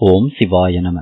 ஓம் சிவாய நம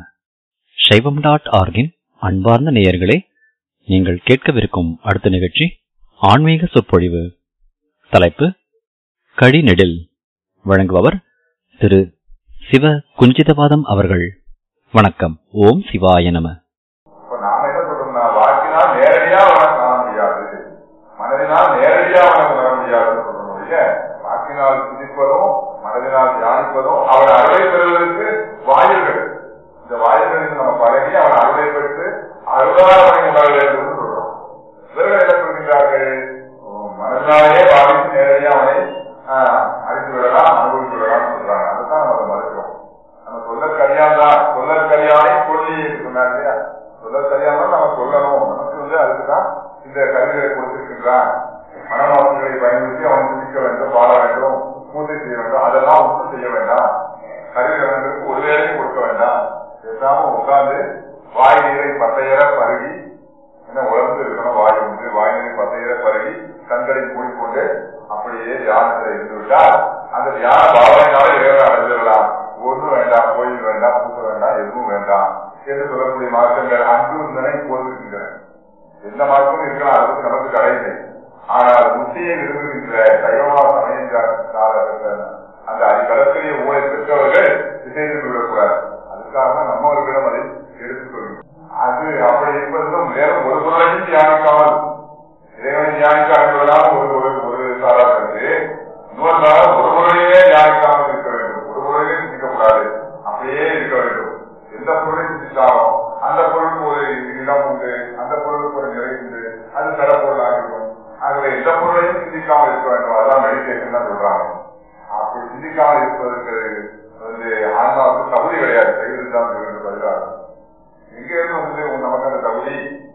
சைவம் டாட் ஆர்கின் அன்பார்ந்த நேயர்களே நீங்கள் கேட்கவிருக்கும் அடுத்த நிகழ்ச்சி ஆன்மீக சொற்பொழிவு தலைப்பு கடிநெடில் வழங்குபவர் திரு சிவ குஞ்சிதபாதம் அவர்கள் வணக்கம் ஓம் சிவாய நம இப்ப நாம என்ன சொல்றோம்னா வாக்கினால் நேரடியா அவனை காண முடியாது மனதினால் நேரடியா அவனை உணர முடியாதுன்னு சொல்றோம் ஒழிய வாக்கினால் சிந்திப்பதும் மனதினால் தியானிப்பதும் அவன் அருளை பெறுவதற்கு வாயில்கள் இந்த வாயில்களில் நம்ம பழகி அவன் அருளை பெற்று அருளால் அவனை உணர வேண்டும் என்று சொல்றோம் இவர்கள் என்ன சொல்கின்றார்கள் உம், மனதினாலே பாவித்து நேரடியா அவனை ஆஹ், அறிந்து விடலாம் அனுபவித்து விடலாம் சொல்றாங்க அதுதான் நம்ம அதை மறுக்கிறோம் நம்ம சொல்லற்கரியான் தான் சொல்லற்கரியானை சொல்லி என்று சொன்னார் இல்லையா சொல்லற்கரியான் தான் நம்ம சொல்லணும் நமக்கு வந்து அதுக்கு தான் இந்த கருவிகளை கொடுத்திருக்கின்றான் மனமாசங்களை பயன்படுத்தி அவன் சிந்திக்க வேண்டும் பாட வேண்டும் பூஜை செய்ய வேண்டும் அதெல்லாம் ஒன்றும் செய்ய வேண்டாம் கருவிகளுக்கு ஒரு வேலையும் கொடுக்க வேண்டாம் பேசாம உட்கார்ந்து வாய் நீரை பத்தையர பருகி என்ன உலர்ந்து இருக்கணும் வாய் உண்டு வாய் நீரை பத்தையர பருகி கண்களை மூடிக்கொண்டு அப்படியே தியானத்தில் இருந்து விட்டால் அந்த தியான பாவனையினால இறைவனை அடைஞ்சிடலாம் ஒன்றும் வேண்டாம் கோயில் வேண்டாம் பூச வேண்டாம் எதுவும் வேண்டாம் என்று சொல்லக்கூடிய மார்க்கங்கள் அன்பு நினை போதிருக்கின்றன எந்த மார்க்கமும் இருக்கலாம் அது பத்தி நமக்கு தடை இல்லை ஆனால் முத்தியை விரும்புகின்ற சைவமா சமயம் சாதகர்கள் அந்த அடிக்கடற்கரிய ஊழலை பெற்றவர்கள் திசை திரும்பி விடக்கூடாது அதுக்காக தான் நம்மவர்களிடம் அதை எடுத்துக் கொள்கிறோம் அது அப்படி இருப்பதும் வேறும் ஒரு பொருளையும் தியானிக்காமல் இறைவனை தியானிக்க அனுப்பலாம் ஒரு ஒரு ஒரு சாரா கருத்து இன்னொரு சாரா ஒரு பொருளையே தியானிக்காமல் இருக்க வேண்டும் ஒரு பொருளையே சிந்திக்கக்கூடாது அப்படியே இருக்க வேண்டும் எந்த பொருளை சிந்தித்தாலும் அந்த பொருளுக்கு ஒரு இடம் உண்டு அந்த பொருளுக்கு ஒரு நிறை உண்டு அது தரப்பொருள் ஆகிடும் ஆகவே எந்த பொருளையும் சிந்திக்காமல் இருக்க வேண்டும் அதான் மெடிடேஷன் தான் சொல்றாங்க அப்படி சிந்திக்காமல் இருப்பதற்கு வந்து ஆன்மாவுக்கு தகுதி கிடையாது செய்வது தான் பதிலாக எங்க இருந்து வந்து நமக்கு அந்த தகுதி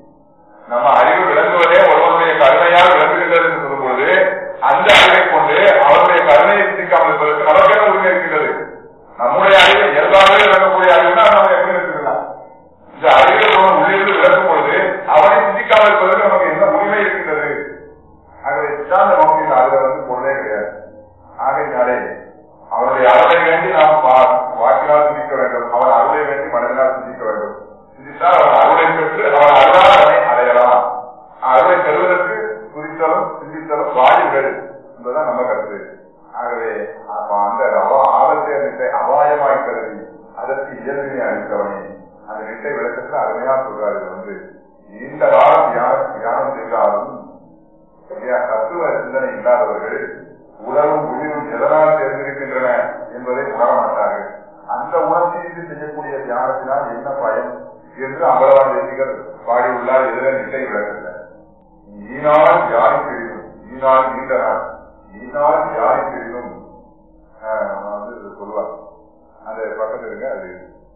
நம்ம அறிவு விளங்குவதே ஒருவனுடைய கருணையால் விளங்குகின்றது என்று சொல்லும்போது அந்த அறிவை கொண்டு அவருடைய கருணையை சிந்திக்காமல் இருப்பதற்கு நமக்கு என்ன உரிமை இருக்கின்றது நம்முடைய அறிவு இயல்பாகவே விளங்கக்கூடிய அறிவுனா நம்ம எப்படி எடுத்துக்கலாம் இந்த அறிவை ஒருவன் உள்ளிருந்து விளக்கும் பொழுது அவனை சிந்திக்காமல் இருப்பதற்கு நமக்கு என்ன உரிமை இருக்கின்றது ஆகவே சித்தாந்த நோக்கில் அதுல வந்து பொருளே கிடையாது ஆகையினாலே அவனுடைய அருளை வேண்டி நாம் பா- வாக்கினால் சிந்திக்க வேண்டும் அவன் அருளை வேண்டி மனதினால் சிந்திக்க வேண்டும் சிந்தித்தால் அவன் அருளை பெற்று அவன் அருளால் அவனை அடையலாம் அருளை பெறுவதற்கு குறித்தலும் சிந்தித்தலும் வாயுகள் என்பதுதான் நம்ம கருத்து ஆகவே அப்ப அந்த அவ- ஆபத்தை நிட்டை அபாயமாய் கருதி அதற்கு இயல்பினை அளித்தவனே அந்த நிட்டை விளக்கத்துல அருமையா சொல்றாரு இது வந்து நீண்ட காலம் தியானம் தியானம் செய்தாலும் இல்லையா தத்துவ சிந்தனை இல்லாதவர்கள் உடலும் உயிரும் எதனால் சேர்ந்திருக்கின்றன என்பதை உணர மாட்டார்கள் அந்த உணர்ச்சியின்றி செய்யக்கூடிய தியானத்தினால் என்ன பயன் என்று அம்பலவான் தேசிகர் பாடியுள்ளார் எதிர நிலை விளக்குங்க ஈனால் தியானி தெரியும் ஈனால் நீண்ட நாள் ஈனால் தியானி தெரியும் வந்து இது சொல்லுவார் அந்த பக்கத்துல இருக்க அது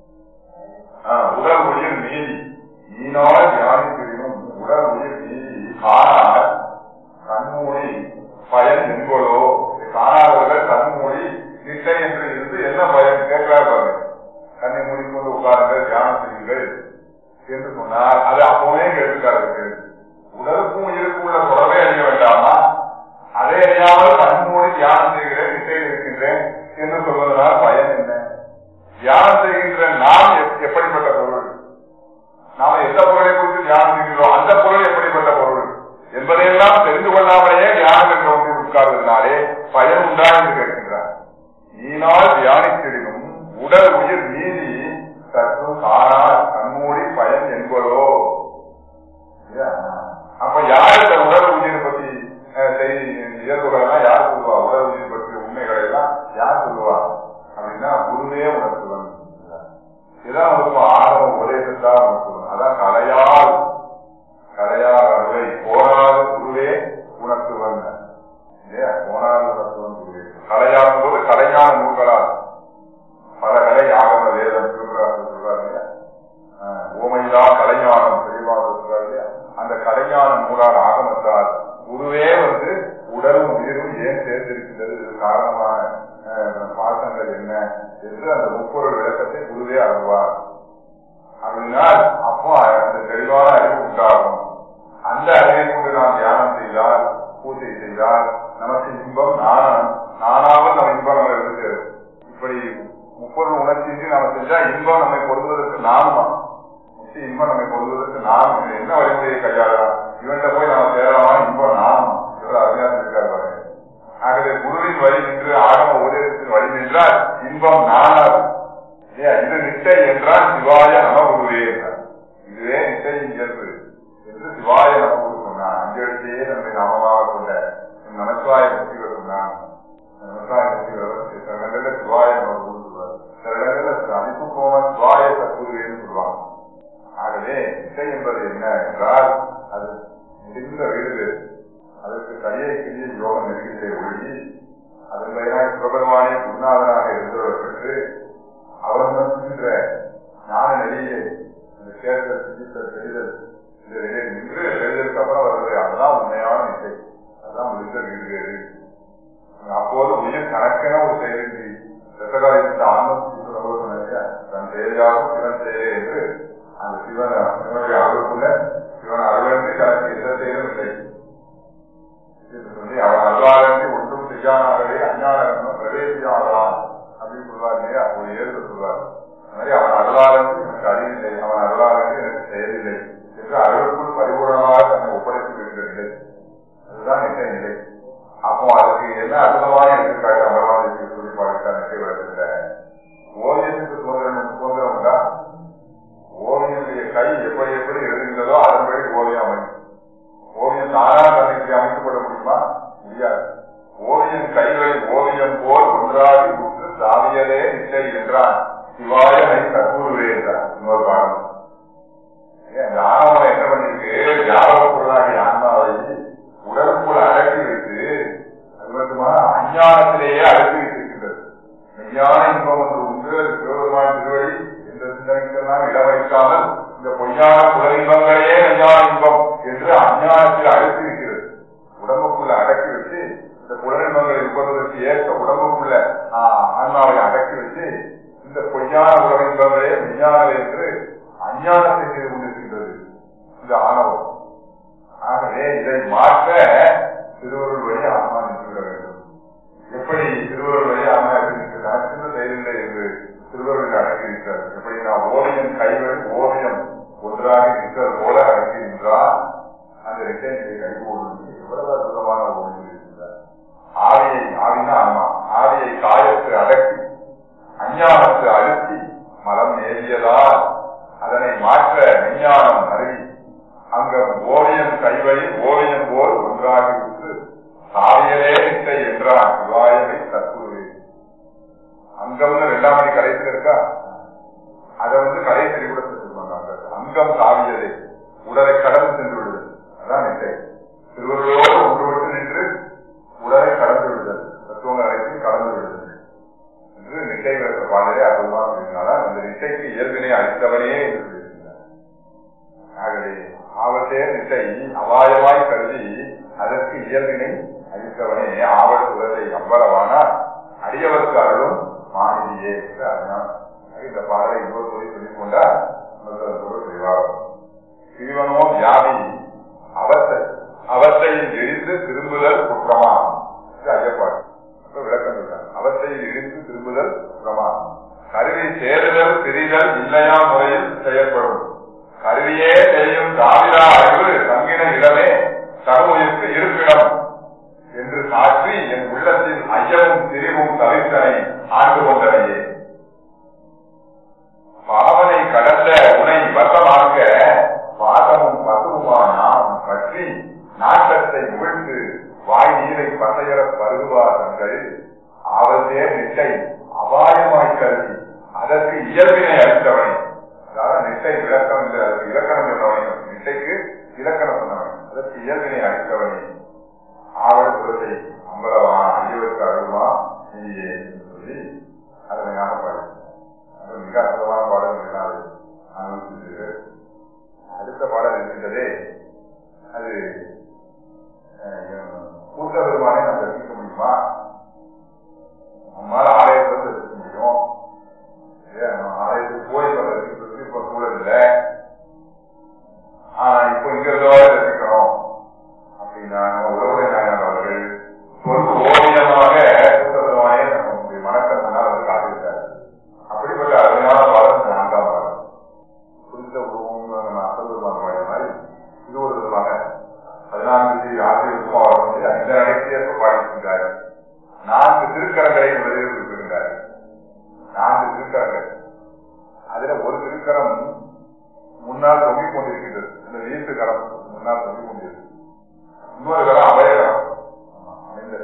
ஆஹ், உடல் உயிர் நீதி ஈனால் தியானி தெரியும் உடல் உயிர் நீதி காணால் கண்மூடி பயன் என்கொள்ளோ காணாதவர்கள் கண்மூடி நிட்டை என்று இருந்து என்ன பயன் கேட்கிறார் பாருங்க கண்ணை மூடிக்கொண்டு உட்காருங்கள் தியானம் செய்யுங்கள் என்று சொன்னால் அது அப்பவே கேட்டுக்காரருக்கு உடலுக்கும் உயிருக்கும் உள்ள தொடர்பே அறிய வேண்டாமா அதை அறியாமல் கண்மூடி தியானம் செய்கிறேன் நிட்டையில் இருக்கின்றேன் என்று சொல்வதனால் பயன் என்ன தியானம் செய்கின்ற நாம் எப்- எப்படிப்பட்ட பொருள் நாம எந்த பொருளை குறித்து தியானம் செய்கிறோம் அந்த பொருள் எப்படிப்பட்ட பொருள் என்பதையெல்லாம் தெரிந்து கொள்ளாமலேயே தியானம் என்ற ஒன்றில் உட்கார்ந்ததினாலே பயன் உண்டா என்று கேட்கின்றார் ஈனால் தியானித்திடினும் உடல் உயிர் நீதி சற்று காணால் கண்மூடி பயன் என்பதோ இல்லையா? அப்ப யார் இந்த உடல் உயிர் பத்தி அஹ், செய்தி இயல்புகள் எல்லாம் யார் சொல்லுவா உடல் உயிர் பற்றி உண்மைகளை எல்லாம் யார் சொல்லுவா அப்படின்னா குருவே உணர்த்துவன் இதான் உங்களுக்கு ஆரம்ப உபதேசத்தான் உணர்த்துவன் அதான் கலையால் கலையால் அருளை போராது குருவே உணர்த்துவன் இல்லையா போராது உணர்த்துவன் குருவே கலையாகும் போது கலைஞான நூல்களால் பல கலை ஆகம வேதம் திருக்குறாரு சொல்றாரு இல்லையா ஆஹ், ஓமையிலா கலைஞானம் தெளிவாக சொல்றாரு இல்லையா அந்த கலைஞான நூலால் ஆகமத்தால் குருவே வந்து உடலும் உயிரும் ஏன் சேர்ந்திருக்கின்றது இது காரணமான ஆஹ், பாசங்கள் என்ன என்று அந்த முப்பொருள் விளக்கத்தை குருவே அருள்வார் அப்படினால் அப்போ அந்த தெளிவான அறிவு உண்டாகும் அந்த அறிவை கொண்டு நாம் தியானம் செய்தால் பூஜை செய்தால் நமக்கு இன்பம் நாணம் நானாமல் நம்ம இன்பம் நம்ம இருக்கு இப்படி முப்பொருள் உணர்ச்சியின்றி நாம செஞ்சா இன்பம் நம்மை பொருந்துவதற்கு நாம நிச்சய இன்பம் நம்மை பொருந்துவதற்கு நாம் இது என்ன வழிமுறையை கையாளலாம் இவன்கிட்ட போய் நம்ம சேரலாமா இன்பம் நாம் எவ்வளவு அருமையா இருக்காரு பாருங்க ஆகவே குருவின் வழி நின்று ஆகம உபதேசத்தின் வழி நின்றால் இன்பம் நானாது இல்லையா இது நிட்டை என்றால் சிவாய நம குருவே என்றார் இதுவே நிட்டையின் இயல்பு என்று சிவாய நம குரு சொன்னான் அஞ்செழுத்தையே நம்மை நாமமாக கொண்ட நமச்சிவாய முக்திகள் சொன்னான் நமச்சிவாய முக்திகள் சில இடங்கள்ல சிவாய நம குரு சொல்வார் சில இடங்கள்ல அதிசுக்கோம சிவாய சத்குருவேன்னு சொல்லுவாங்க ஆகவே நிட்டை என்பது என்ன என்றால் அது முடிந்த வீடு அதற்கு சரியை கிரிய யோகம் இருக்கின்ற ஒளி அதன் பெயராக சிவபெருமானே குருநாதனாக இருந்தவர் பெற்று அவர் நம்புகின்ற ஞான நெறியை இந்த சேர்த்தல் சிந்தித்தல் தெரிதல் இந்த நிலையை நின்று எழுதலுக்கு அப்புறம் வருவது அதுதான் உண்மையான நிலை அதுதான் முடிந்த வீடு அப்போது உயிர் கணக்கென ஒரு செயலின்றி ரசகாரித்த ஆன்மத்துக்கு சொன்னாங்க தன் செயலாகவும் சிவன் செயலே என்று அந்த சிவன் சிவனுடைய அருளுக்குள்ள சிவன் அருளன்று தனக்கு எந்த செயலும் இல்லை என்று சொல்லி அவன் அல்லாதன்றி ஒன்றும் செய்யானாகவே அஞ்ஞானம் பிரவேசியாகலாம் அப்படின்னு சொல்வார் இல்லையா ஒரு ஏற்று சொல்வார் அந்த மாதிரி அவன் அருளாதன்றி எனக்கு அறிவில்லை அவன் அருளாதன்றி எனக்கு செயலில்லை என்று அருளுக்குள் பரிபூர்ணமாக தன்னை ஒப்படைத்து விடுகிற நிலை அதுதான் நிலை நிலை அப்போ அதுக்கு என்ன அற்புதமான எடுத்துக்காட்டு அமர்வாதத்துக்கு சொல்லி பாடுகிற நிலை வருகின்ற ஓவியத்துக்கு சுதந்திரம் சுதந்திரம் உண்டா ஓவியனுடைய கை எப்படி எப்படி எழுதுகின்றதோ அதன்படி ஓவியம் அமையும் ஓவியம் தானா தன்னைக்கு அமைக்கப்பட முடியுமா முடியாது ஓவியம் கைகளில் ஓவியம் போல் ஒன்றாகி உற்று சாவியதே நிச்சை என்றான் சிவாயனை கற்பூருவே என்றான் இன்னொரு பாடம் அந்த ஆணவம் என்ன பண்ணிருக்கு ஜாதக பொருளாகிய ஆன்மாவை உடலுக்குள் அடக்கி வைத்து அது மட்டுமா அஞ்ஞானத்திலேயே அடக்கி வைத்திருக்கின்றது மெய்யான இன்பம் ஒன்று உண்டு அது சிவபெருமான திருவடி எந்த சிந்தனைக்கெல்லாம் இடம் வைக்காமல் இந்த பொய்யான புல இன்பங்களே மெய்யான இன்பம் என்று அஞ்ஞானத்தில் அழுத்தி இருக்கிறது உடம்புக்குள்ள அடக்கி வச்சு இந்த புலனின்பங்களை இருப்பதற்கு ஏற்ற உடம்புக்குள்ள ஆன்மாவை அடக்கி வச்சு இந்த பொய்யான உலக இன்பங்களே மெய்யானவை என்று அஞ்ஞானத்தை செய்து கொண்டிருக்கின்றது இந்த ஆணவம் ஆகவே இதை மாற்ற திருவருள் வழி ஆன்மா நின்றுவிட வேண்டும் எப்படி திருவருள் வழி ஆன்மா இருக்கிறது தனக்கு செயலில்லை என்று திருவருள் அடங்கியிருக்கிறார் எப்படி நான் ஓவியம் கைவழி ஓவியம் ஒன்றாக நிற்கிறது போல அடங்கி நின்றால் அந்த ரெட்டை கைகூடும் எவ்வளவு அற்புதமான ஓவியம் இருக்கிறார் ஆவியை ஆவினா ஆன்மா ஆவியை காயத்து அடக்கி அஞ்ஞானத்து அழுத்தி மலம் நேரியதால் அதனை மாற்ற விஞ்ஞானம் அருவி அங்க ஓவியம் கைவழி ஓவியம் போல் ஒன்றாகி விட்டு சாவியலே நிட்டை என்றான் சிவாயனை தற்புருவே அங்கம்னு ரெண்டாம் மணி கடைசியில் இருக்கா அதை வந்து கடைசி கூட சொல்லுவாங்க அங்கம் சாவியதே உடலை கடந்து சென்று விடுதல் அதான் நிட்டை திருவள்ளுவோடு ஒன்றுபட்டு நின்று உடலை கடந்து விடுதல் தத்துவங்கள் அனைத்தையும் கடந்து விடுதல் என்று நிட்டை விளக்க பாடலே அற்புதமாக சொல்லியிருந்தாலும் அந்த நிட்டைக்கு இயல்பினை அளித்தவனே என்று சொல்லியிருக்கிறார் ஆகவே ஆபத்தே நிட்டை அபாயமாய் கருதி அதற்கு இயல்பினை அளித்தவனே ஆவல் உலகை அம்பலவானா அடியவருக்கு அருளும் மாநிலியே என்று அறிஞான் இந்த பாடலை இன்னொரு சொல்லி சொல்லிக் கொண்டால் பொருள் தெளிவாகும் சீவனோ வியாதி அவத்தை அவத்தையில் இழிந்து திரும்புதல் குற்றமா இது ஐயப்பாடு விளக்கம் சொல்றாங்க அவத்தையில் இழிந்து திரும்புதல் குற்றமா கருவி சேருதல் பிரிதல் இல்லையா முறையில் செயல்படும் கருவியே செய்யும் தாவிரா அறிவு தங்கின இடமே தகுதிக்கு இருப்பிடம் என்று சாற்றி என் உள்ளத்தில் ஐயமும் திரிவும் தவிர்த்தனை ஆண்டு கொண்டனையே பாவனை கடந்த உனை வசமாக்க பாதமும் பசுவுமா நாம் பற்றி நாட்டத்தை முகிழ்ந்து வாய் நீரை பசையர பருகுவார் தங்கள் ஆவதே நிட்டை அபாயமாய் கருதி அதற்கு இயல்பினை அளித்தவனை அதாவது நிட்டை விளக்கம் இல்லை அதற்கு இலக்கணம் சொன்னவனை நிட்டைக்கு இலக்கணம் சொன்னவன் அதற்கு இயல்பினை அளித்தவனே ஆவல் குலத்தை அம்பலவா ஐயவருக்கு அருள்மா நீயே என்று சொல்லி அதனை ஞாபகம் மிக அற்புதமான பாடல்கள் எல்லாம் அது அனுபவிச்சிருக்கு அடுத்த பாடல் இருக்கின்றதே அது கூட்ட பெருமானை நம்ம ரசிக்க முடியுமா நம்மளால ஆலயத்துல இருந்து ரசிக்க முடியும் நம்ம ஆலயத்துக்கு போய் இப்ப ரசிக்கிறதுக்கு இப்ப சூழல் இல்லை ஆனா இப்போ இங்க இருந்தவாறு ரசிக்கணும் அப்படின்னா நம்ம உறவுடைய நாயனர் அவர்கள் ஒரு ஓவியமாக கூட்ட பெருமானை நம்முடைய மனக்கண்ண அதுல ஒரு திருக்கரம் முன்னால் தொங்கிக் கொண்டிருக்கின்றது அந்த வீட்டு கரம் முன்னால் தொங்கிக் கொண்டிருக்கிறது இன்னொரு கரம் அபயகரம் அமைந்தது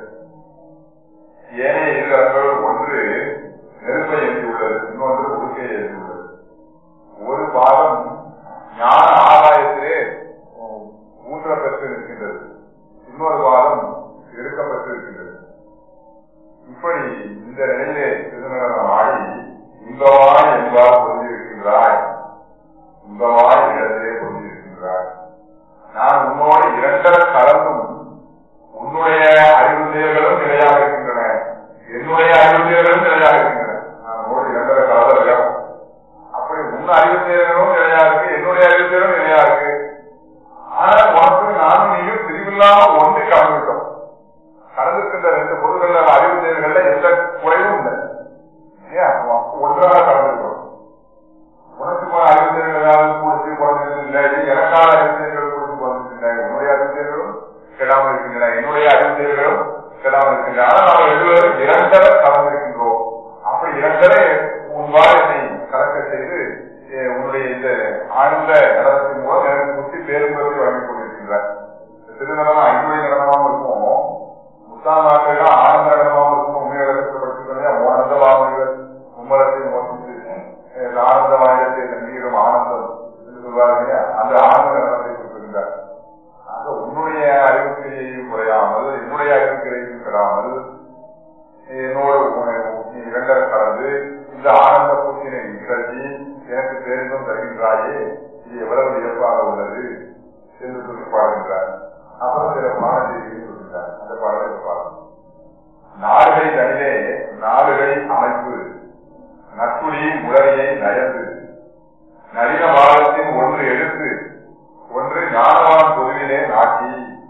ஏனைய இரு கரங்கள் ஒன்று நெருப்பை எழுதியுள்ளது இன்னொன்று உடுக்கையை எழுதியுள்ளது ஒரு பாதம் ஞான ஆதாயத்திலே ஊற்றப்பட்டு இருக்கின்றது இன்னொரு பாதம் எடுக்கப்பட்டு இருக்கின்றது இப்படி இந்த நிலையிலே திருநகரம் ஆடி இன்பமாய் என்பால் கொண்டிருக்கின்றாய் இன்பமாய் இடத்திலே கொண்டிருக்கின்றாய் நான் உன்னோடு இரண்டர கலந்தும் உன்னுடைய அறிவு செயல்களும் நிலையாக இருக்கின்றன என்னுடைய அறிவு செயல்களும் நிலையாக இருக்கின்றன நான் உன்னோடு இரண்டர கலந்த விடம் அப்படி உன் அறிவு செயல்களும் நிலையா இருக்கு என்னுடைய அறிவு செயலும் நிலையா இருக்கு ஆனா உனக்கு நானும் நீயும் பிரிவில்லாம ஒன்று கலந்துட்டோம் கலந்துக்கின்ற ரெண்டு பொருள்கள் அறிவு செயல்கள்ல எந்த குறைவும் இல்லை ஏன் ஒன்றாக கலந்துக்கிறோம் உனக்கு போன அறிவு செயல்கள் ஏதாவது கொடுத்து குறைஞ்சது இல்லை எனக்கான அறிவு செயல்கள் கொடுத்து குறைஞ்சது இல்லை உன்னுடைய அறிவு செயல்களும் கெடாமல் இருக்கின்றன என்னுடைய அறிவு செயல்களும் கெடாமல் இருக்கின்றன ஆனால் நாம் எழுதுவதும் இரண்டர கலந்திருக்கின்றோம் அப்படி இரண்டர உன்பால் என்னை கலக்க செய்து உன்னுடைய இந்த ஆழ்ந்த நடனத்தின் மூலம் எனக்கு முத்தி பேரும்பத்தை வழங்கிக் கொண்டிருக்கின்றார் திருநடனம் ஐந்துடைய நடனமாகவும் இருக்கும் முத்தாம் நாட்கள் ஆனந்த நடனமாகவும் இருக்கும் உண்மையை கஷ்டப்படுத்தி ஆனந்த பாவங்கள் மும்மலத்தை மோசித்து ஆனந்த வாயிலத்தை நம்பீரும் ஆனந்தம் என்று சொல்வார் இல்லையா அந்த ஆனந்த நடனத்தை கொடுத்திருந்தார் ஆக உன்னுடைய அறிவுக்கிரையையும் குறையாமல் என்னுடைய அறிவுக்கிரையையும் பெறாமல் என்னோடு இரண்டரை கலந்து இந்த ஆனந்த பூச்சினை நிகழ்ச்சி எனக்கு பேரின்பம் தருகின்றாயே இது எவ்வளவு வியப்பாக உள்ளது என்று சொல்லி பாடுகின்றார் அப்புறம் சில பாடச்செய்தியை சொல்கின்றார் அந்த பாடலை பாருங்கள் நாடுகை தனிலே நாடுகை அமைப்பு நட்டுடி முழலையை நயந்து நளின பாலத்தின் ஒன்று எடுத்து ஒன்று ஞானவான் பொதுவிலே நாட்டி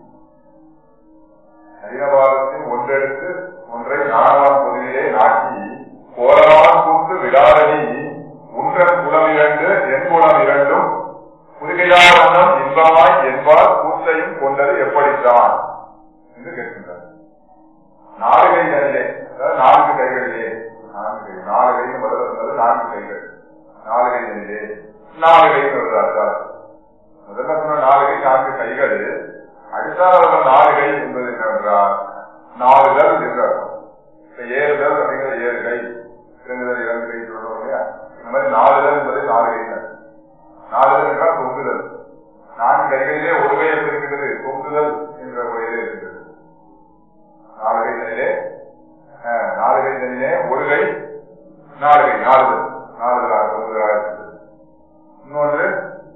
நளினபாலத்தின் ஒன்றெடுத்து ஒன்றை ஞானவான் பொதுவிலே நாட்டி கோலவான் கூட்டு விடாதனி உன்றன் குலம் இரண்டு என் குலம் இரண்டும் புதுகையாவண்ணம் இன்பமாய் என்பால் கூத்தையும் கொண்டது எப்படித்தான் என்று கேட்கின்றார் நாலுகை தனிலே அதாவது நான்கு கைகளிலே நான்கு கை நாலு கை முதல்ல சொன்னது நான்கு கைகள் நாலு கை தனிலே நாலு கை வருகிறார் முதல்ல சொன்ன நாலு கை நான்கு கைகள் அடுத்தாவது நாலு கை என்பது என்னவென்றால் நாலுதல் என்றார் ஏறுதல் அப்படிங்கிற ஏழு கை இறங்குதல் இரண்டு கை சொல்றோம் இல்லையா இந்த மாதிரி நாலுதல் என்பது நாலு கை தான் நாலுதல் என்றால் தொங்குதல் நான்கு கைகளிலே ஒரு கை எப்படி இருக்கிறது தொங்குதல் என்ற முறையிலே இருக்கிறது நாலு கை தனிலே நாலு கை தனிலே ஒரு கை நாலு கை நாலுதல் நாலுதலாக தொங்குதலாக இருக்கிறது இன்னொன்று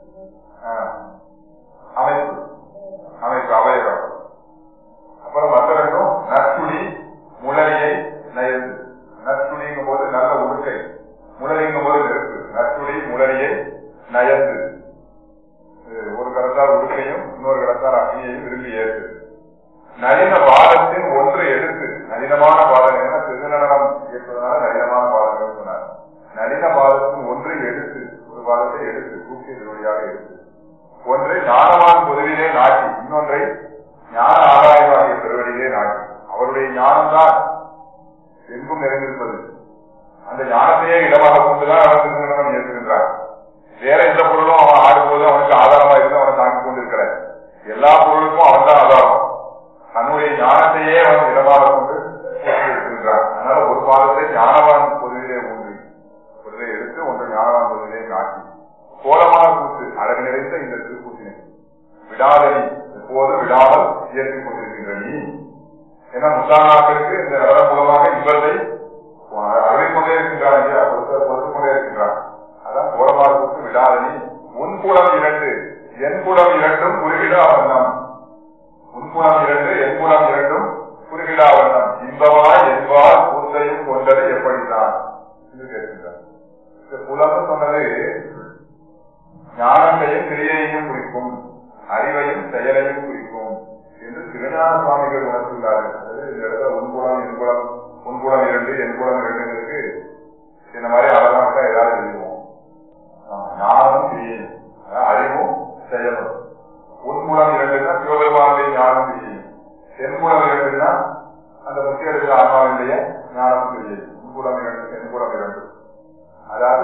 அமைப்பு அமைப்பு அவயகம் அப்புறம் மற்ற ரெண்டும் நற்சுடி முளரியை நயந்து நற்சுடிங்கும் போது நல்ல உடுக்கை முளரிங்கும் போது நெருப்பு நற்சுடி முளரியை நயந்து ஒரு கடத்தால் உடுக்கையும் இன்னொரு கடத்தால் அக்னியையும் விரும்பி ஏற்று நளின பாதத்தின் ஒன்று எடுத்து நளினமான பாதங்கள் திருநடனம் ஏற்பதனால நளினமான பாதங்கள் சொன்னார் நளின பாதத்தின் ஒன்றை எடுத்து ஒரு பாதத்தை எடுத்து தூக்கிய திருவடியாக எடுத்து ஒன்றை ஞானவான் பொதுவிலே நாட்டி இன்னொன்றை ஞான ஆதாயமாகிய பெருவழியிலே நாட்டி அவருடைய ஞானம்தான் எங்கும் நிறைந்திருப்பது அந்த ஞானத்தையே இடமாக கொண்டுதான் அவன் திருநடனம் ஏற்றுகின்றான் வேற எந்த பொருளும் அவன் ஆடும்போது அவனுக்கு ஆதாரமா இருந்து அவனை தாங்கிக் கொண்டிருக்கிற எல்லா பொருளுக்கும் அவன் தான் ஆதாரம் தன்னுடைய ஞானத்தையே அவன் இடமாக கொண்டு இருக்கின்றான் அதனால ஒரு பாதத்தை ஞானவான் பொதுவிலே ஊன்றி ஒன்றை எடுத்து ஒன்று ஞானவான் பொதுவிலே நாட்டி கோலமான கூத்து அழகு நிறைந்த இந்த திருக்கூத்தினை விடாதனி எப்போது விடாமல் இயற்றிக் கொண்டிருக்கின்ற நீ ஏன்னா முத்தானாக்களுக்கு இந்த நலம் மூலமாக இன்பத்தை அருளிக்கொண்டே இருக்கின்றான் இல்லையா பொறுத்துக் கொண்டே இருக்கின்றான் அதான் கோலமான கூத்து விடாதனி உன் குலம் இரண்டு என் குலம் இரண்டும் குறுகிடா வண்ணம் உன் குலம் இரண்டு என் குலம் இரண்டும் குறுகிடா வண்ணம் இன்பமாய் என்பால் கூத்தையும் கொண்டது எப்படித்தான் என்று கேட்கின்றான் இந்த புலம்னு சொன்னது ஞானத்தையும் கிரியையையும் குறிக்கும் அறிவையும் செயலையும் குறிக்கும் என்று திருஞான சுவாமிகள் உணர்த்துள்ளார்கள் அதாவது இந்த இடத்துல உன்புலம் என்புலம் உன்புலம் இரண்டு என்புலம் இரண்டுங்கிறதுக்கு இந்த மாதிரி அழகா மட்டும் ஏதாவது எழுதுவோம் ஞானமும் கிரியையும் அறிவும் செயலும் உன்புலம் இரண்டுன்னா சிவபெருமானுடைய ஞானம் கிரியை தென்புலம் இரண்டுன்னா அந்த முக்கிய எடுக்கிற ஆன்மாவினுடைய ஞானம் கிரியை உன்புலம் இரண்டு தென்புலம் இரண்டு அதாவது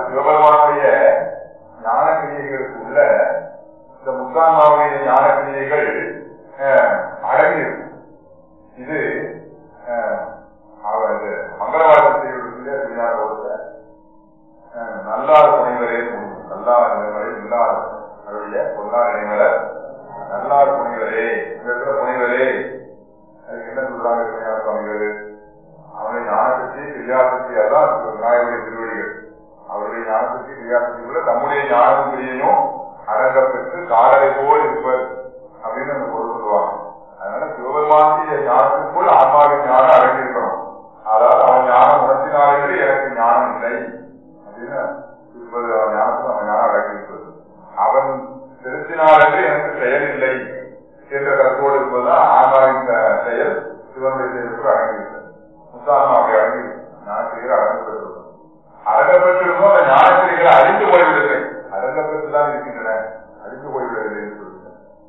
சிவபெருமானுடைய ஞான கிரியைகளுக்கு உள்ள இந்த முத்தான்மாவுடைய ஞான கிரியைகள் அஹ், அடங்கி இருக்கும் இது அஹ், அவர் இது மங்களவாதம் செய்வதற்கு விஞ்ஞான போதுல நல்லார் துணைவரே முடியும் நல்லார் நினைவரே இல்லாத அவருடைய பொன்னார் நினைவரர் நல்லார் துணைவரே இங்க இருக்கிற துணைவரே அதுக்கு என்ன சொல்றாங்க விஞ்ஞான சுவாமிகள் அவனுடைய ஞானசக்தி கிரியாசக்தி அதான் விநாயகருடைய திருவடிகள் அவருடைய ஞானசக்தி கிரியாசக்தி கூட நம்முடைய ஞானம் கிரியையும் அடங்கப்பெற்று காடலை போல் இருப்பர் அப்படின்னு அந்த பொருள் சொல்லுவாங்க அதனால சிவபெருமானுடைய ஞானத்திற்குள் ஆன்மாவின் ஞானம் அடங்கியிருக்கணும் அதாவது அவன் ஞானம் உணர்த்தினாலே எனக்கு ஞானம் இல்லை அப்படின்னு இருப்பது அவன் ஞானத்துக்கு அவன் ஞானம் அடங்கியிருப்பது அவன் செலுத்தினாலே எனக்கு செயல் இல்லை என்ற கருத்தோடு இருப்பதுதான் ஆன்மாவின் அஹ், செயல் சிவனுடைய செயலுக்கு அடங்கியிருக்கிறது முத்தான்மா அப்படி அடங்கியிருக்கு ஞானத்திரிகள் அடங்கப்பெற்று அடங்கப்பெற்றிருந்தோம் அந்த ஞானத்திரிகளை அழிந்து போய்விடவில்லை அடங்கப்பெற்றுதான் இருக்கின்றன அழிந்து போய்விடவில்லை என்று சொல்லுங்கள்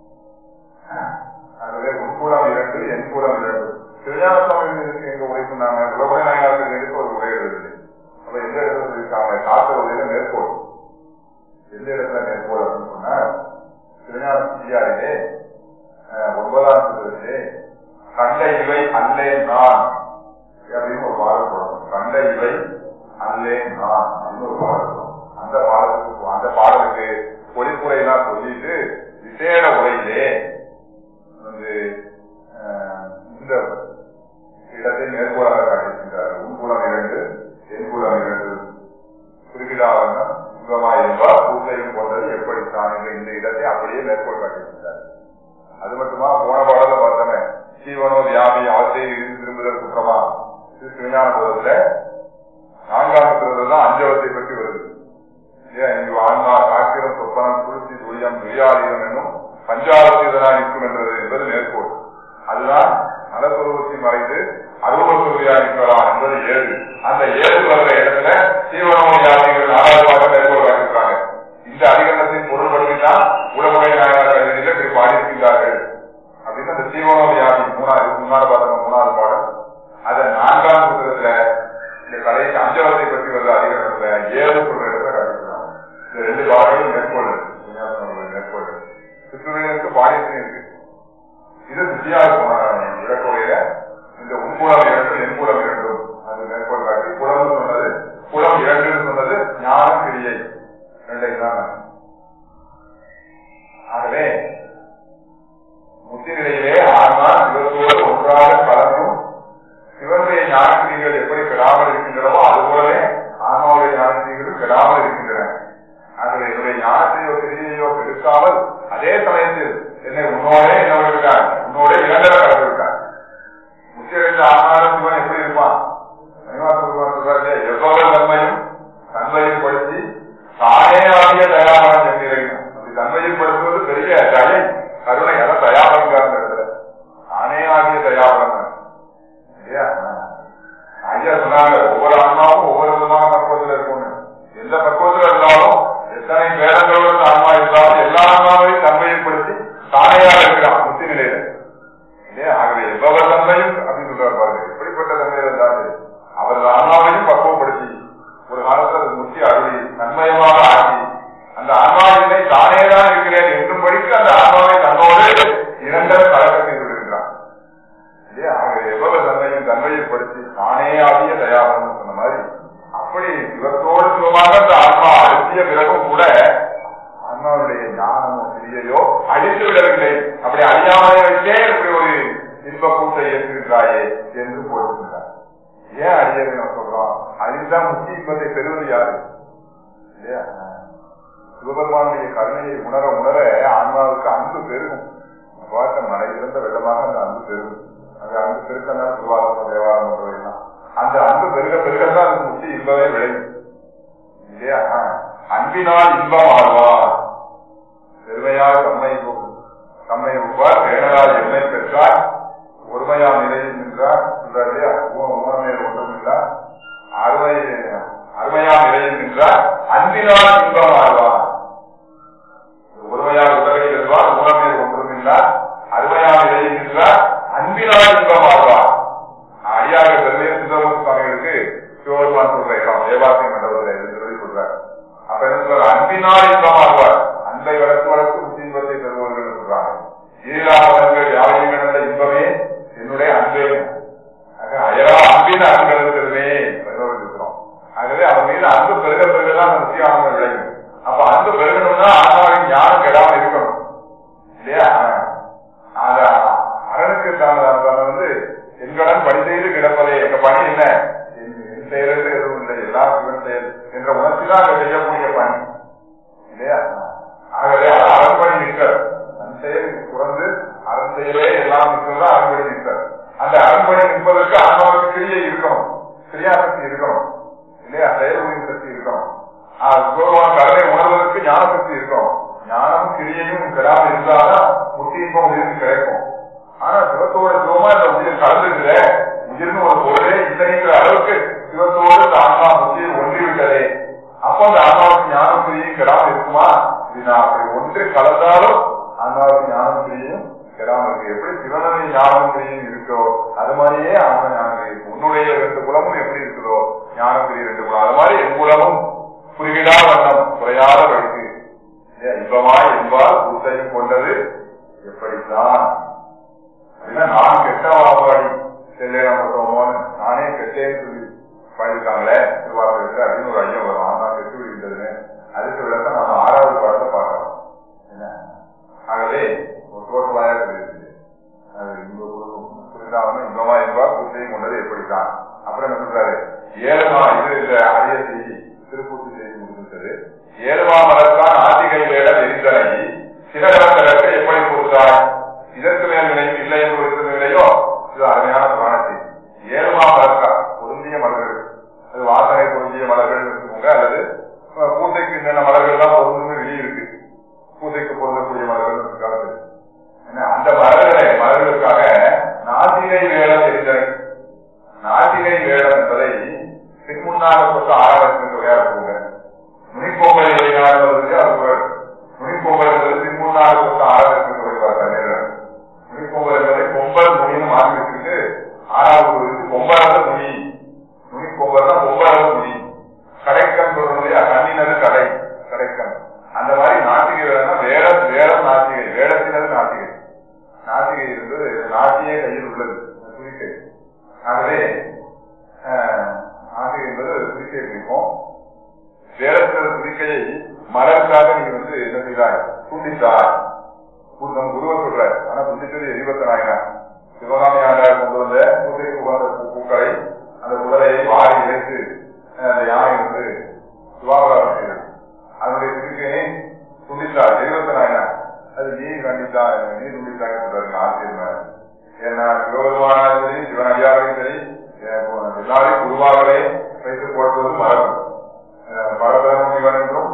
ஆகவே உட்கூடம் இரண்டு என் கூடம் இரண்டு திருஞான சுவாமி எங்க உரை சொன்னாங்க உலக நாயகர்கள் எடுத்து ஒரு உரை எழுதுது அப்ப எந்த இடத்துல இருக்காங்க காத்த உரையில மேற்கோள் எந்த இடத்துல மேற்கோள் அப்படின்னு சொன்னா திருஞான சியாரிலே ஒன்பதாம் திருவிழே கண்ட இவை அல்லேன் நான் அப்படின்னு ஒரு பாடல் போடணும் கண்ட இவை அல்லேன் நான் அப்படின்னு ஒரு பாடல் போடணும். அந்த பாடலுக்கு அந்த பாடலுக்கு பொழிப்புரை எல்லாம் சொல்லிட்டு விசேட உரையிலே வந்து அஹ், இந்த இடத்தை மேற்கோளாக காட்டியிருக்கிறார் உன்புலம் இரண்டு தென்புலம் இரண்டு குறிப்பிடாவன இன்பமாய் என்பார் பூசையும் கொண்டது எப்படி தான் என்ற இந்த இடத்தை அப்படியே மேற்கோள் காட்டியிருக்கிறார் அது மட்டுமா போன பாடல பார்த்தோமே சீவனோ வியாபி ஆசை இருந்து திரும்புதல் குற்றமா இது திருஞான போதத்துல நான்காம் புத்தகத்துல தான் அஞ்சவத்தை பற்றி வருது இல்லையா இங்கு ஆன்மா காக்கிரம் சொப்பனம் குளிர்ச்சி துரியம் துரியாதீனம் என்னும் பஞ்சாவத்தியதனால் நிற்கும் என்றது என்பது மேற்கோள் அதுதான் நலஸ்வரூபத்தை மறைந்து அருவத்துறையா நிற்கலாம் என்பது ஏழு அந்த ஏழு வர்ற இடத்துல சீவனோ வியாபிகள் நாலாவது மேற்கோள் காட்டிருக்காங்க இந்த அதிகரணத்தின் பொருள் பற்றி தான் உலகுடைய நாயகர் கல்வியில இப்படி பாடியிருக்கிறார்கள் அப்படின்னு அந்த சீவனோ வியாபி மூணாவது முன்னாள் பார்த்தோம் மூணாவது பாடல் அத நான்காம் புத்தகத்துல இந்த கடைசி அஞ்சவத்தை பற்றி வருது அதிகரணத்துல ஏழு சொல்ற இடத்துல காட்டியிருக்காங்க இந்த ரெண்டு பாடல்களும் மேற்கோள் விஞ்ஞானங்களுடைய மேற்கோள் சிற்றுரையிற்கு பாடியத்தையும் இருக்கு இது வித்தியாச விளக்குறையில இந்த உட்புலம் இரண்டு எண்புலம் இரண்டும் அது மேற்கோள் காட்டி புலம் சொன்னது புலம் இரண்டுன்னு சொன்னது ஞான கிரியை ரெண்டையும் தான் ஆகவே முத்தி நிலையிலே ஆன்மா சிவத்தோடு ஒன்றாக கலந்தும் சிவனுடைய ஞானக்கிரிகள் எப்படி கெடாமல் இருக்கின்றனவோ அதுபோலவே ஆன்மாவுடைய ஞானக்கிரிகளும் கெடாமல் இருக்கின்றன ஆகவே என்னுடைய ஞானத்தையோ கிரியையோ கெடுக்காமல் அதே சமயத்தில் என்னை உன்னோடே என்ன விட்டார் உன்னோட இளங்கர கலந்து விட்டார் முத்தியடைந்த ஆன்மாவின் சிவன் எப்படி இருப்பான் மணிவாசன் சொல்றாரு எவ்வளவு தன்மையும் தன்மையில் படுத்தி தானே ஆகிய தயாரான நிலையும் அப்படி தன்மையில் படுத்துவது பெரிய தயை கருணை அதான் தயாபரங்கார் இடத்துல தானே ஆகிய தயாபரம் இல்லையா ஐயா சொன்னாங்க ஒவ்வொரு ஆன்மாவும் ஒவ்வொரு விதமான பக்குவத்தில் இருக்கும்னு எந்த பக்குவத்தில் இருந்தாலும் எத்தனை வேதங்களோட இந்த ஆன்மா இருந்தாலும் எல்லா ஆன்மாவையும் தன்மையப்படுத்தி தானையாக இருக்கிறான் முத்தி நிலையில இல்லையா ஆகவே எவ்வளவு தன்மையும் அப்படின்னு சொல்றாரு பாருங்க எப்படிப்பட்ட தன்மையில் இருந்தாலும் அவரது ஆன்மாவையும் பக்குவப்படுத்தி ஒரு காலத்தில் அது முத்தி அருளி நன்மயமாக ஆக்கி அந்த ஆன்மாவினை தானே தான் இருக்கிறேன் என்றும் படித்து அந்த ஆன்மாவை தன்னோடு இரண்டர கலக்க செய்து விடுகின்றான் இல்லையா ஆகவே எவ்வளவு தன்மையும் தன்மையில் படுத்தி தானே ஆகிய தயாரம் சொன்ன மாதிரி அப்படி இவத்தோடு சுகமாக அந்த ஆன்மா அழுத்திய பிறகும் கூட ஆன்மாவுடைய ஞானமோ கிரியையோ அழித்து விடவில்லை அப்படி அழியாமலே வச்சே இப்படி ஒரு இன்ப கூட்டை ஏற்றுகின்றாயே என்று போட்டுகின்றார் ஏன் அழியவை நம்ம சொல்றோம் அழிந்தான் முக்கிய இன்பத்தை பெறுவது யாரு இல்லையா சிவபெருமானுடைய கருணையை உணர உணர ஆன்மாவுக்கு அன்பு பெருகும் பார்த்த மழை இறந்த வெள்ளமாக அந்த அன்பு பெருகும் அந்த அன்பு பெருக்கதான் சுகாதாரம் தேவாரம் போன்றவையெல்லாம் அந்த அன்பு பெருக பெருகத்தான் அந்த முத்தி இன்பமே விளையும் இல்லையா அன்பினால் இன்பம் ஆழ்வார் பெருமையால் தம்மை தம்மை உப்பார் வேணலால் எம்மை பெற்றார் ஒருமையால் நிலையில் நின்றார் சொல்றார் இல்லையா உணர்மையில் ஒன்றும் இல்லா அருமை அருமையால் நிலையில் நின்றார் அன்பினால் இன்பம் ஆழ்வார் ஒருமையால் உலகை செல்வார் உணர்மையில் ஒன்றும் இல்லா அருமையால் நிலையில் நின்றார் அன்பினால் இன்பம் ஆழ்வார் அடியாக பெருமையை சுந்தரமூர்த்தி சுவாமிகளுக்கு சிவபெருமான் சொல்ற இடம் தேவாசி மண்டபத்தில் இருக்கிறது சொல்றார் என்ன அன்பினால் இன்பமாகுவார் அன்பை வளர்த்து வளர்த்து புத்தி இன்பத்தை தருவார்கள் சொல்றாங்க ஈராவதங்கள் யாவையும் கிடந்த இன்பமே என்னுடைய அன்பே ஆக அயரா அன்பின் அன்பு இருக்கிறதே இருக்கிறோம் ஆகவே அவன் மீது அன்பு பெருக பெருகதான் அந்த முக்கியமான விளையும் அப்ப அன்பு பெருகணும்னா ஆன்மாவின் ஞானம் கெடாம இருக்கணும் இல்லையா அத அரணுக்கு தான் வந்து எங்களுடன் பணி செய்து கிடப்பதே எங்க பணி என்ன என் செயலுக்கு எதுவும் இல்லை எல்லாம் சிவன் செயல் என்ற உணர்ச்சி தான் அங்க செய்யக்கூடிய பணி இல்லையா ஆகவே அது அரண்பணி நிற்கிறார் தன் செயல் துறந்து அரண் செயலே எல்லாம் நிற்கிறதா அரண்பணி நிற்கிறார் அந்த அரண்பணி நிற்பதற்கு ஆன்மாவுக்கு கிரியை இருக்கணும் கிரியாசக்தி இருக்கணும் இல்லையா செயல் உயிர் சக்தி இருக்கணும் சிவபெருமான கருணை உணர்வதற்கு ஞான சக்தி இருக்கும் ஞானம் கிரியையும் கெடாமல் இருந்தாதான் முத்தி இன்பம் உயிருக்கு கிடைக்கும் ஆனா சிவத்தோட சிவமா இந்த உயிர் கலந்துக்குற உயிர்னு ஒரு பொருளே இல்லைங்கிற அளவுக்கு சிவத்தோடு இந்த ஆன்மா முத்தியை ஒன்றி விட்டதே அப்போ அந்த ஆன்மாவுக்கு ஞானம் கிரியும் கெடாமல் இருக்குமா இது நான் அப்படி ஒன்று கலந்தாலும் ஆன்மாவுக்கு ஞானம் கிரியும் கெடாமல் இருக்கு எப்படி சிவனதை ஞானம் கிரியும் இருக்கோ அது மாதிரியே ஆன்ம ஞானம் இருக்கு உன்னுடைய ரெண்டு குலமும் எப்படி இருக்குதோ ஞானம் கிரி ரெண்டு குலம் அது மாதிரி என் குலமும் குறுகிடா வண்ணம் குறையாத வழிக்கு இன்பமாய் என்பால் கூட்டையும் கொண்டது எப்படித்தான் அப்படின்னா நான் கெட்ட வாபாடி செல்லேன மொத்தமோன்னு நானே கெட்டேன்னு சொல்லி பாடியிருக்காங்களே திருவாரூர் அப்படின்னு ஒரு ஐயம் வரும் ஆனா கெட்டு விடுகின்றதுன்னு அதுக்கு விளக்கம் நம்ம ஆறாவது பாடத்தை பார்க்கலாம் என்ன ஆகவே ஒரு தோற்றமாக இருக்குது அது இன்ப குழுவும் புரிந்தாமல் இன்பமா என்பால் கூட்டையும் கொண்டது எப்படித்தான் அப்புறம் என்ன சொல்றாரு ஏழுமா இது இந்த அரிய செய்தி திருப்பூர்த்தி செய்தி முடிந்தது ஏழுமா மலர்தான் ஆதிகை வேடம் எரிந்தனை சிறகலக்க எப்படி பொறுத்தாய் இதற்கு மேல் நிலையும் இல்லை என்று ஒரு நிலையோ இது அருமையான புராண செய்தி ஏழுமா மலர்க்கா பொருந்திய மலர்கள் அது வாசனை பொருந்திய மலர்கள் இருக்குங்க அல்லது பூசைக்கு என்னென்ன மலர்கள் தான் பொருந்துன்னு வெளியே இருக்கு பூசைக்கு பொருந்தக்கூடிய மலர்கள் இருக்காது அந்த மலர்களை மலர்களுக்காக நாசிகை வேடம் எரிந்தனை நாசிகை வேடம் என்பதை பின்முன்னாக கொண்டு ஆராய்ச்சி தொகையா இருக்குங்க நுனிப்பொங்கல் இலையாடுவதற்கு அது நுனிப்பொங்கல் என்பது பின்முன்னாக கொண்டு ஆராய்ச்சி தொகை பார்த்தா நுனிப்பொங்கல் என்பதை பொங்கல் நுனின்னு மாற்றி வச்சுட்டு ஆறாவது இருக்கு பொங்கலாத நுனி நுனிப்பொங்கல் தான் பொங்கலாத நுனி கடைக்கன் சொல்றோம் இல்லையா கண்ணினது கடை கடைக்கன் அந்த மாதிரி நாசிகை வேடம்னா வேடம் வேடம் நாசிகை வேடத்தினது நாசிகை நாசிகை என்பது நாசியே கையில் உள்ளது துணிக்கை ஆகவே ஆசை என்பது துதிக்கை பிடிக்கும் வேடத்தின துதிக்கையை மலருக்காக நீங்க வந்து என்ன செய்தாய் துண்டித்தாய் நம் குருவர் சொல்ற ஆனா துண்டித்தது எரிபத்த நாயனா சிவகாமி ஆண்டார் கொண்டு வந்த பூஜைக்கு உகந்த பூக்களை அந்த குடலையை வாரி இழைத்து அந்த யானை வந்து சுவாபகாரம் செய்தது அதனுடைய துதிக்கையை துண்டித்தார் எரிபத்த நாயனா அது நீ கண்டித்தா நீ துண்டித்தாங்க சொல்றாரு ஆசிரியர் ஏன்னா சிவபெருமானாலும் சரி சிவன் அடியாரையும் சரி எல்லாரையும் குருவாகவே வைத்து போட்டுவது மரபு பரதமுனிவன் என்றும்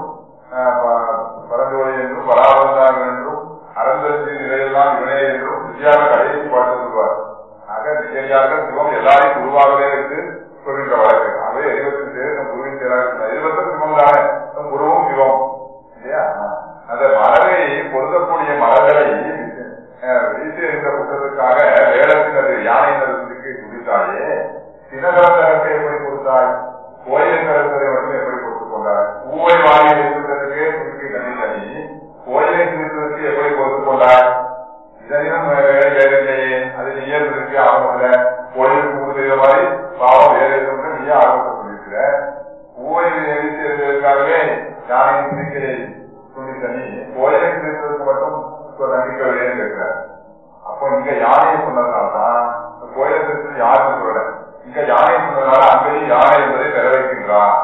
பரந்தோழி என்றும் பராவந்தாங்க என்றும் அறந்தறிஞ்சி நிலையெல்லாம் இவனே என்றும் விஜயாக கடைசி பாட்டு சொல்வார் ஆக விஜயார்கள் சிவம் எல்லாரையும் குருவாகவே வைத்து சொல்கின்ற வழக்கு அவை இருபத்தி பேர் நம் குருவின் பேராக இருபத்தி சிவம் தானே நம் குருவும் சிவம் இல்லையா அந்த மலரை பொருந்தக்கூடிய மலர்களை வீசி என்ற குற்றத்துக்காக வேடத்தினது யானையினருக்கு குடித்தாயே தினகரந்தகத்தை எப்படி கொடுத்தாய் கோயில் கருத்தரை மட்டும் எப்படி கொடுத்துக் கொண்டாய் பூவை வாங்கி வைத்துள்ளதற்கே குறுக்கு தனி தனி கோயிலை குறித்ததற்கு எப்படி கொடுத்துக் கொண்டாய் இதனையும் வேலை வேறு இல்லையே அது நீயே இருக்கு ஆரம்பத்துல கோயிலுக்கு பூ செய்த மாதிரி பாவம் வேறு எதுவும் நீயே ஆரம்பத்தை சொல்லியிருக்கிற பூவை வீசியதற்காகவே யானையின் குறிக்கையை துணி தனி கோயிலை குறித்ததற்கு மட்டும் நம்பிக்கை இல்லைன்னு கேட்கிறார் அப்போ இங்க யானையை சொன்னதுனால்தான் கோயிலை குறித்து யாருன்னு சொல்லல இங்க யானை சொன்னதுனால அங்கேயும் யானை என்பதை பெற வைக்கின்றார்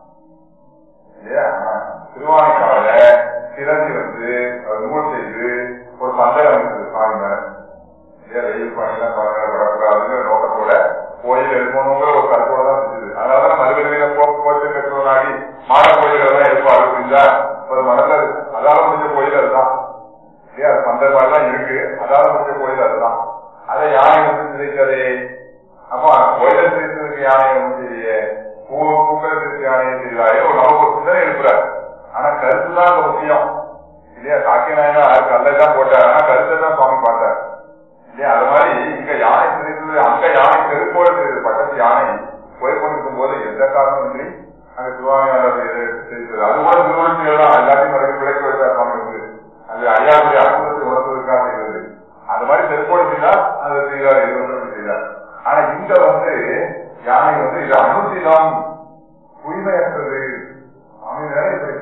இல்லையா திருவானைக்காவில திறந்து வந்து நூல் செய்து ஒரு பந்தல் அமைந்தது சுவாமி மேல இல்லையா வெயில் பணிலாம் படக்கூடாதுங்கிற நோக்கத்தோட கோயில் எழுப்பணுங்கிற ஒரு கருத்தோட தான் செஞ்சது அதனால மறுபடியில போக்கு பெற்றோராகி மாட கோயில்கள் எல்லாம் எழுப்பாரு புரிஞ்சா ஒரு மனதில் அதால முடிஞ்ச கோயில் அதுதான் இல்லையா அது பந்தல் மாதிரிலாம் இருக்கு அதால முடிஞ்ச கோயில் அதுதான் அதை யானை வந்து சிதைக்கதே அப்ப கோயிலை சிதைத்ததுக்கு யானை வந்து தெரிய பூ பூக்களை சிதைத்த யானையை செய்தாயே ஒரு நமக்கு ஒரு சிந்தனை எழுப்புறாரு ஆனா கருத்து தான் அந்த முக்கியம் இல்லையா சாக்கிய நாயனா கல்லெல்லாம் போட்டார் ஆனா கருத்தை தான் சுவாமி பார்த்தார் இல்லையா அது மாதிரி இங்க யானை சிதைத்தது அங்க யானை செருப்போட தெரியுது பக்கத்து யானை போய் கொண்டிருக்கும் போது எந்த காரணமின்றி அங்க சிவாமியாளர் சிதைத்தது அது கூட திருவள்ளுவர்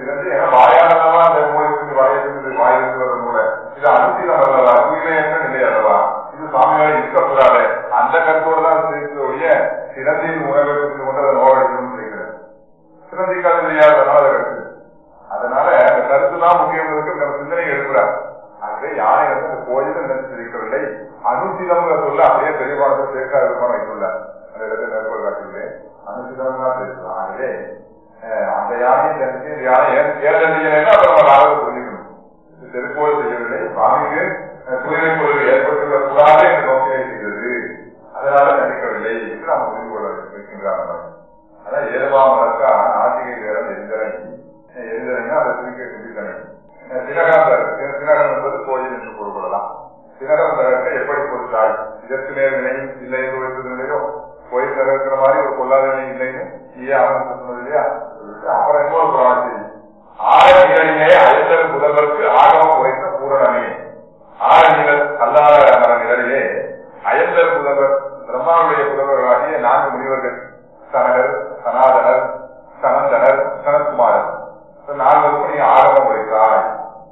சிறந்து ஏன்னா வாயானதான் அந்த மூலிக்கு வாயிலிருந்து வாயிலிருந்து வர மூல இது அனுசீலம் அல்லவா தூய்மையற்ற நிலை அல்லவா இது சுவாமியால் இருக்கக்கூடாது அந்த கருத்தோடு தான் சேர்த்தோடைய சிறந்தின் உணவகத்துக்கு கொண்டு அதை நோவடிக்கணும்னு செய்கிறது சிறந்திக்காது தெரியாதனால அதை கருத்து அதனால அந்த கருத்து தான் முக்கியம் இருக்கு நம்ம சிந்தனை எடுக்கிறார் ஆகவே யானை வந்து அந்த கோயில் நினைச்சிருக்கவில்லை அனுசிதம் சொல்ல அப்படியே தெளிவானதை சேர்க்காத விதமாக வைத்துள்ளார் அந்த இடத்துல மேற்கோள் காட்டுகிறேன் அனுசிதம் தான் பேசலாம் ஆகவே அஹ், அந்த யானையை தெரிஞ்சு இந்த யானை ஏன் தேர்ந்தெடுக்கலைன்னா அப்புறம் நம்ம நாளுக்கு புரிஞ்சுக்கணும் இது திருக்கோள் செய்யவில்லை சுவாமிக்கு அஹ், தூய்மை பொருள் ஏற்பட்டுள்ள கூடாது என்று நோக்கியை செய்தது அதனால நினைக்கவில்லை என்று நாம் புரிந்து கொள்ள வைக்கின்றார் நம்ம. அதான் ஏதுவாம் வளர்க்கா நாட்டிகை வேரம் எந்திரணி எந்திரணினா அதை திருக்க சிந்தனை தினகரம் தகர்க்கு தினகரம் என்பது கோயில் என்று கூறப்படலாம் தினகரம் தகர்க்க எப்படி பொறுத்தாய் இதற்கு நேர் நிலையும் இல்லை என்று வைத்தது இல்லையோ கோயில் தகர்க்கிற மாதிரி ஒரு பொல்லாத நிலை இல்லைன்னு நீயே அவன் சொன்னது இல்லையா சொல்லிட்டு அப்புறம் இன்னொரு புராணம் செய்யும் ஆற நிகழிலே அயத்தல் முதல்வருக்கு ஆகமம் உரைத்த பூரணமே ஆற நிகழ் அல்லாத மர நிழலிலே அயந்தர் புதல்வர் பிரம்மாவுடைய புதல்வர்களாகிய நான்கு முனிவர்கள் சனகர் சனாதனர் சனந்தனர் சனத்குமாரர் இந்த நால்வருக்கும் நீ ஆகமம் உரைத்தாய்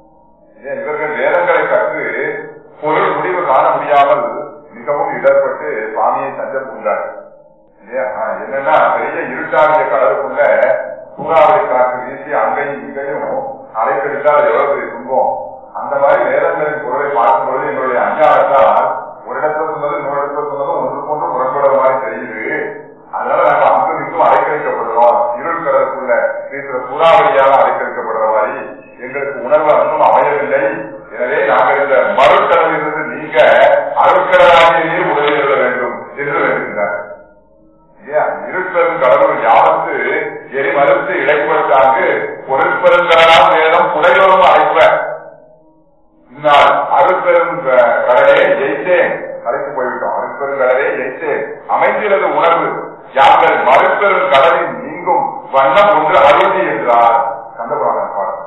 ஏன் இவர்கள் வேதங்களை கற்று பொருள் முடிவு காண முடியாமல் மிகவும் இடர்பட்டு சுவாமியை தஞ்சம் கொண்டார்கள் இல்லையா? ஆ, என்னன்னா பெரிய இருட்டாகிய கடலுக்குள்ள சூறாவளி காற்று வீசி அங்கேயும் இங்கேயும் அலைக்கடித்தால் எவ்வளவு பெரிய துன்பம் அந்த மாதிரி வேதங்களின் பொருளை பார்க்கும் பொழுது எங்களுடைய அஞ்ஞானத்தால் ஒரு இடத்துல சொன்னது இன்னொரு இடத்துல சொன்னதும் ஒன்றுக்கு ஒன்று முரண்படுற மாதிரி தெரியுது அதனால நாங்க அங்கு இங்கும் அலைக்கழிக்கப்படுறோம் இருள் கடலுக்குள்ள வீசுற சூறாவளியால அலைக்கழிக்கப்படுற மாதிரி எங்களுக்கு உணர்வு இன்னும் அமையவில்லை எனவே நாங்கள் இந்த மறுக்கடலிலிருந்து நீங்க அருட்கடலாகிய நீர் உதவி கொள்ள வேண்டும் என்று வேண்டுகின்றார் இல்லையா? இருட்பெரும் கடவுள் யாவத்து எரி மறுத்து இடைப்படுத்தாங்கு பொருட்பெருங்கடலாம் வேதம் புடையோரும் அழைப்ப இந்நாள் அருட்பெரும் க- கடலே ஜெயித்தேன் கரைக்கு போய்விட்டோம் அருட்பெரும் கடலே ஜெயித்தேன் அமைந்திரது உணர்வு யாங்கள் மறுப்பெரும் கடலில் நீங்கும் வண்ணம் ஒன்று அருந்தி என்றார் கந்தபுராணம் பாடம்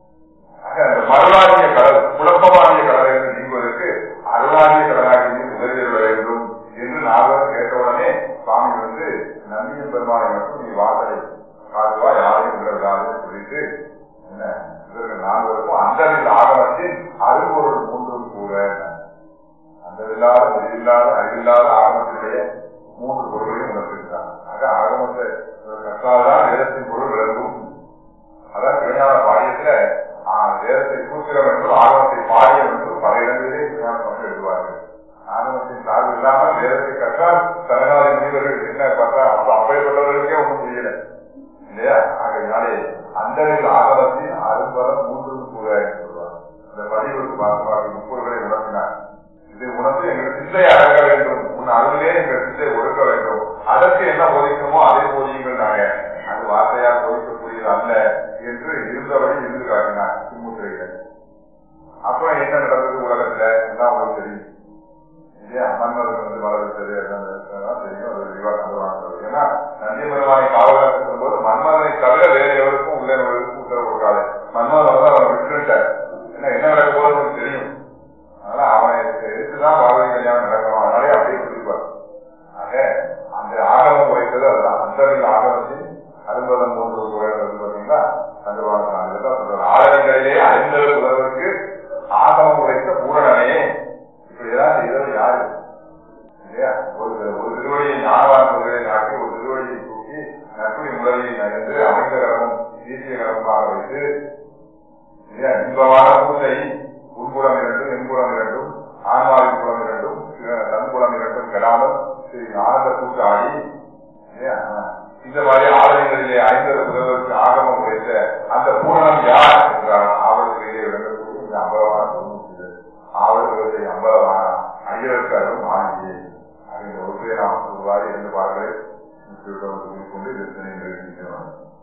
ஆக, அந்த மருளாகிய கடல் குழப்பமாகிய கடலை இருந்து நீங்குவதற்கு அருளாகிய கடலாகி நீர் உதவி கொள்ள வேண்டும் என்று நால்வர் கேட்டவுடனே சுவாமி வந்து நந்தியம் பெருமானை மட்டும் நீ வாசலை காதுவா யாரையும் உள்ளதாது சொல்லிட்டு என்ன இவர்கள் நால்வருக்கும் அந்த ஆகமத்தின் அருள்பொருள் மூன்றும் கூட அந்த இல்லாத முடிவில்லாத அறிவில்லாத ஆகமத்திலேயே மூன்று பொருளையும் உணர்த்திருக்கிறார் ஆக ஆகமத்தை கற்றால்தான் வேதத்தின் பொருள் விளங்கும் அதான் திருஞான பாடியத்துல ஆ, வேதத்தை சூத்திரம் என்றும் ஆகமத்தை பாடியம் என்றும் பல இடங்களிலே திருஞான சுவாமி எழுதுவார்கள் ஆகமத்தின் சார்பு இல்லாமல் வேதத்தை கற்றால் தலைநாளை முனிவர்கள் என்ன பார்த்தா அப்ப அப்படிப்பட்டவர்களுக்கே ஒன்றும் புரியல இல்லையா ஆகையினாலே அந்த ஆகமத்தின் அரும்பலம் மூன்றும் கூட என்று சொல்வார் அந்த பதிவுக்கு பார்த்து முப்பொருள்களை உணர்த்தினார் இதை உணர்ந்து எங்கள் சிந்தை அடங்க வேண்டும் உன் அருளிலே எங்கள் சிந்தை ஒடுக்க வேண்டும் அதற்கு என்ன போதிக்கணுமோ அதை போதியுங்கள் நாங்க அது வார்த்தையால் போதிக்கக்கூடியது அல்ல என்று இருந்தபடி இருந்து காட்டினார் சிம்முத்திரையில அப்புறம் என்ன நடந்தது உலகத்துல எல்லாம் உங்களுக்கு தெரியும் இல்லையா மன்மதன் வந்து வளர்த்தது அதெல்லாம் தெரியும் அது விரிவாக சொல்லுவாங்க ஏன்னா நந்தி பெருமானை காவலாக சொல்லும்போது மன்மதனை தவிர வேற எவருக்கும் உள்ள எவருக்கும் உத்தரவு கொடுக்காது மன்மதன் வந்து அவனை விட்டுட்டார் ஏன்னா என்ன நடக்க போது அவனுக்கு தெரியும் அதனால அவனை எடுத்துதான் பார்வதி கல்யாணம் நடக்கணும் அதனாலே அப்படியே சொல்லிப்பார் ஆக அந்த ஆகமம் உரைத்தது அதுதான் அந்த ஆகமத்தின் அரும்பதம் மூன்று உரைத்தது பார்த்தீங்களா கண்டுவாங்க இதுதான் சொல்றாரு ஆழங்களிலே ஐந்தது உதவுக்கு ஆகமம் உரைத்த பூரணனே இப்படியெல்லாம் செய்தது யாரு இல்லையா ஒரு ஒரு திருவடியை ஞானவான் கொள்கையை நாட்டி ஒரு திருவடியை தூக்கி நட்புடி முறையை நகர்ந்து அமைந்த கரமும் வீசிய கரமாக வைத்து இல்லையா இன்பமான பூசை உள்புறம் இரண்டும் எண்புறம் இரண்டும் ஆன்மாவின் புறம் இரண்டும் தன்புறம் இரண்டும் கெடாமல் ஸ்ரீ ஆனந்த கூட்டு ஆடி இல்லையா இந்த மாதிரி ஆலயங்களிலே ஐந்தரை முதல்வருக்கு ஆகமம் உரைத்த அந்த பூரணம் யார்